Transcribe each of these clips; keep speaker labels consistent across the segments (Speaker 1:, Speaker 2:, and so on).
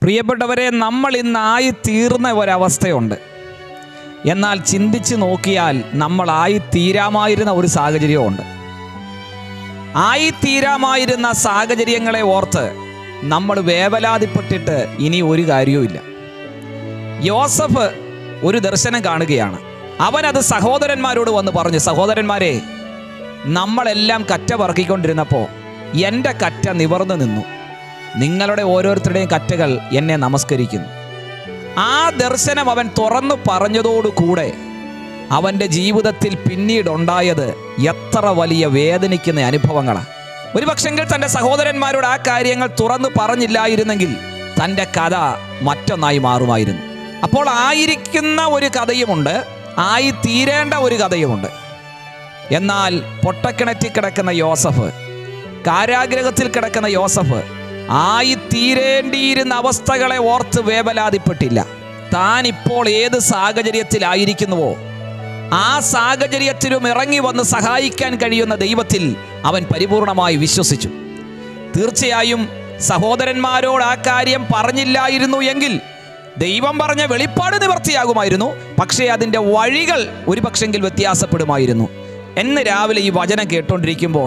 Speaker 1: പ്രിയപ്പെട്ടവരെ നമ്മൾ ഇന്നായി തീർന്ന ഒരവസ്ഥയുണ്ട് എന്നാൽ ചിന്തിച്ച് നോക്കിയാൽ നമ്മളായി തീരാമായിരുന്ന ഒരു സാഹചര്യമുണ്ട് ആയി തീരാമായിരുന്ന സാഹചര്യങ്ങളെ ഓർത്ത് നമ്മൾ വേവലാതിപ്പെട്ടിട്ട് ഇനി ഒരു കാര്യവുമില്ല യോസഫ് ഒരു ദർശനം കാണുകയാണ് അവനത് സഹോദരന്മാരോട് വന്ന് പറഞ്ഞു സഹോദരന്മാരെ നമ്മളെല്ലാം കറ്റ പറക്കിക്കൊണ്ടിരുന്നപ്പോൾ എൻ്റെ കറ്റ നിവർന്നു നിന്നു നിങ്ങളുടെ ഓരോരുത്തരുടെയും കറ്റകൾ എന്നെ നമസ്കരിക്കുന്നു ആ ദർശനം അവൻ തുറന്നു പറഞ്ഞതോടുകൂടെ അവൻ്റെ ജീവിതത്തിൽ പിന്നീടുണ്ടായത് എത്ര വലിയ വേദനിക്കുന്ന അനുഭവങ്ങളാണ് ഒരു പക്ഷെങ്കിൽ തൻ്റെ സഹോദരന്മാരോട് ആ കാര്യങ്ങൾ തുറന്നു പറഞ്ഞില്ലായിരുന്നെങ്കിൽ തൻ്റെ കഥ മറ്റൊന്നായി മാറുമായിരുന്നു അപ്പോൾ ആയിരിക്കുന്ന ഒരു കഥയുമുണ്ട് ആയി തീരേണ്ട ഒരു കഥയുമുണ്ട് എന്നാൽ പൊട്ടക്കിണറ്റിൽ കിടക്കുന്ന യോസഫ് കാരാഗ്രഹത്തിൽ കിടക്കുന്ന യോസഫ് ആയി തീരേണ്ടിയിരുന്ന അവസ്ഥകളെ ഓർത്ത് വേവലാതിപ്പെട്ടില്ല താൻ ഇപ്പോൾ ഏത് സാഹചര്യത്തിലായിരിക്കുന്നുവോ ആ സാഹചര്യത്തിലും ഇറങ്ങി വന്ന് സഹായിക്കാൻ കഴിയുന്ന ദൈവത്തിൽ അവൻ പരിപൂർണമായി വിശ്വസിച്ചു തീർച്ചയായും സഹോദരന്മാരോട് ആ കാര്യം പറഞ്ഞില്ലായിരുന്നു എങ്കിൽ ദൈവം പറഞ്ഞ വെളിപ്പാട് നിവർത്തിയാകുമായിരുന്നു പക്ഷേ അതിൻ്റെ വഴികൾ ഒരു പക്ഷെങ്കിൽ വ്യത്യാസപ്പെടുമായിരുന്നു എന്ന് രാവിലെ ഈ വചനം കേട്ടുകൊണ്ടിരിക്കുമ്പോൾ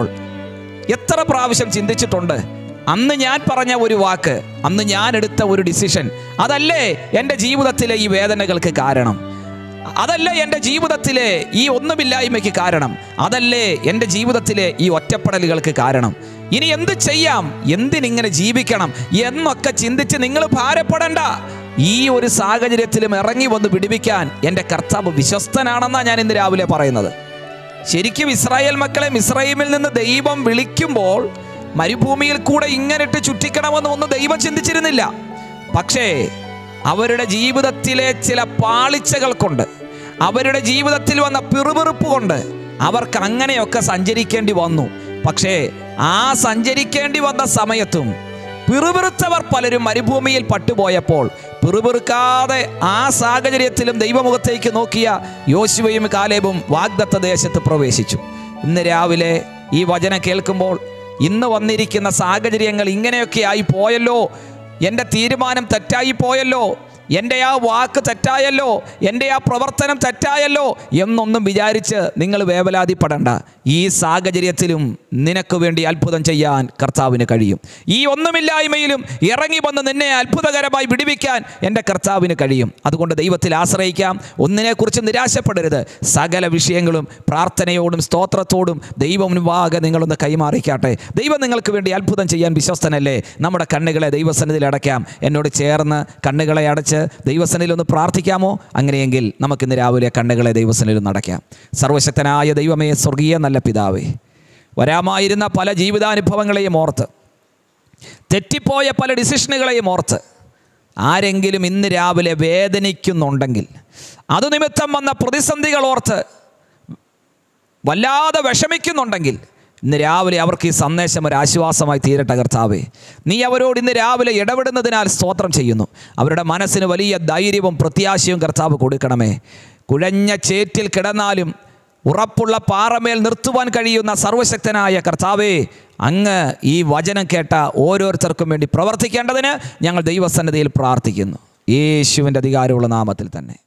Speaker 1: എത്ര പ്രാവശ്യം ചിന്തിച്ചിട്ടുണ്ട് അന്ന് ഞാൻ പറഞ്ഞ ഒരു വാക്ക് അന്ന് ഞാൻ എടുത്ത ഒരു ഡിസിഷൻ അതല്ലേ എൻ്റെ ജീവിതത്തിലെ ഈ വേദനകൾക്ക് കാരണം അതല്ലേ എൻ്റെ ജീവിതത്തിലെ ഈ ഒന്നുമില്ലായ്മയ്ക്ക് കാരണം അതല്ലേ എൻ്റെ ജീവിതത്തിലെ ഈ ഒറ്റപ്പെടലുകൾക്ക് കാരണം ഇനി എന്ത് ചെയ്യാം എന്തിനിങ്ങനെ ജീവിക്കണം എന്നൊക്കെ ചിന്തിച്ച് നിങ്ങൾ ഭാരപ്പെടണ്ട ഈ ഒരു സാഹചര്യത്തിലും ഇറങ്ങി വന്ന് പിടിപ്പിക്കാൻ എൻ്റെ കർത്താവ് വിശ്വസ്തനാണെന്നാണ് ഞാൻ ഇന്ന് രാവിലെ പറയുന്നത് ശരിക്കും ഇസ്രായേൽ മക്കളെ മിസ്രൈമിൽ നിന്ന് ദൈവം വിളിക്കുമ്പോൾ മരുഭൂമിയിൽ കൂടെ ഇങ്ങനിട്ട് ചുറ്റിക്കണമെന്ന് ഒന്നും ദൈവം ചിന്തിച്ചിരുന്നില്ല പക്ഷേ അവരുടെ ജീവിതത്തിലെ ചില പാളിച്ചകൾ കൊണ്ട് അവരുടെ ജീവിതത്തിൽ വന്ന പിറുപിറുപ്പ് കൊണ്ട് അവർക്ക് അങ്ങനെയൊക്കെ സഞ്ചരിക്കേണ്ടി വന്നു പക്ഷേ ആ സഞ്ചരിക്കേണ്ടി വന്ന സമയത്തും പിറുപിറുത്തവർ പലരും മരുഭൂമിയിൽ പട്ടുപോയപ്പോൾ പിറുപിറുക്കാതെ ആ സാഹചര്യത്തിലും ദൈവമുഖത്തേക്ക് നോക്കിയ യോശുവയും കാലേബും വാഗ്ദത്ത ദേശത്ത് പ്രവേശിച്ചു ഇന്ന് രാവിലെ ഈ വചനം കേൾക്കുമ്പോൾ ഇന്ന് വന്നിരിക്കുന്ന സാഹചര്യങ്ങൾ ഇങ്ങനെയൊക്കെ ആയി പോയല്ലോ എൻ്റെ തീരുമാനം തെറ്റായി പോയല്ലോ എൻ്റെ ആ വാക്ക് തെറ്റായല്ലോ എൻ്റെ ആ പ്രവർത്തനം തെറ്റായല്ലോ എന്നൊന്നും വിചാരിച്ച് നിങ്ങൾ വേവലാതിപ്പെടണ്ട ഈ സാഹചര്യത്തിലും നിനക്ക് വേണ്ടി അത്ഭുതം ചെയ്യാൻ കർത്താവിന് കഴിയും ഈ ഒന്നുമില്ലായ്മയിലും ഇറങ്ങി വന്ന് നിന്നെ അത്ഭുതകരമായി വിടുവിക്കാൻ എൻ്റെ കർത്താവിന് കഴിയും അതുകൊണ്ട് ദൈവത്തിൽ ആശ്രയിക്കാം ഒന്നിനെക്കുറിച്ച് നിരാശപ്പെടരുത് സകല വിഷയങ്ങളും പ്രാർത്ഥനയോടും സ്തോത്രത്തോടും ദൈവം മുൻപാകെ നിങ്ങളൊന്ന് കൈമാറിക്കാട്ടെ ദൈവം നിങ്ങൾക്ക് വേണ്ടി അത്ഭുതം ചെയ്യാൻ വിശ്വസ്തനല്ലേ നമ്മുടെ കണ്ണുകളെ ദൈവസന്നിധിയിൽ അടയ്ക്കാം എന്നോട് ചേർന്ന് കണ്ണുകളെ അടച്ച് ദൈവസന്നിധിയിൽ ഒന്ന് പ്രാർത്ഥിക്കാമോ അങ്ങനെയെങ്കിൽ നമുക്കിന്ന് രാവിലെ കണ്ണുകളെ ദൈവസന്നിധിയിൽ ഒന്ന് അടയ്ക്കാം സർവശക്തനായ ദൈവമേ സ്വർഗീയ നല്ല പിതാവേ വരാമായിരുന്ന പല ജീവിതാനുഭവങ്ങളെയും ഓർത്ത് തെറ്റിപ്പോയ പല ഡിസിഷനുകളെയും ഓർത്ത് ആരെങ്കിലും ഇന്ന് രാവിലെ വേദനിക്കുന്നുണ്ടെങ്കിൽ അത് നിമിത്തം വന്ന പ്രതിസന്ധികൾ ഓർത്ത് വല്ലാതെ വിഷമിക്കുന്നുണ്ടെങ്കിൽ ഇന്ന് രാവിലെ അവർക്ക് ഈ സന്ദേശം ഒരു ആശ്വാസമായി തീരട്ടെ കർത്താവേ നീ അവരോട് ഇന്ന് രാവിലെ ഇടപെടുന്നതിനാൽ സ്തോത്രം ചെയ്യുന്നു അവരുടെ മനസ്സിന് വലിയ ധൈര്യവും പ്രത്യാശയും കർത്താവ് കൊടുക്കണമേ കുഴഞ്ഞ ചേറ്റിൽ കിടന്നാലും ഉറപ്പുള്ള പാറമേൽ നിർത്തുവാൻ കഴിയുന്ന സർവശക്തനായ കർത്താവേ അങ്ങ് ഈ വചനം കേട്ട ഓരോരുത്തർക്കും വേണ്ടി പ്രവർത്തിക്കേണ്ടതിന് ഞങ്ങൾ ദൈവസന്നദ്ധയിൽ പ്രാർത്ഥിക്കുന്നു യേശുവിൻ്റെ അധികാരമുള്ള നാമത്തിൽ തന്നെ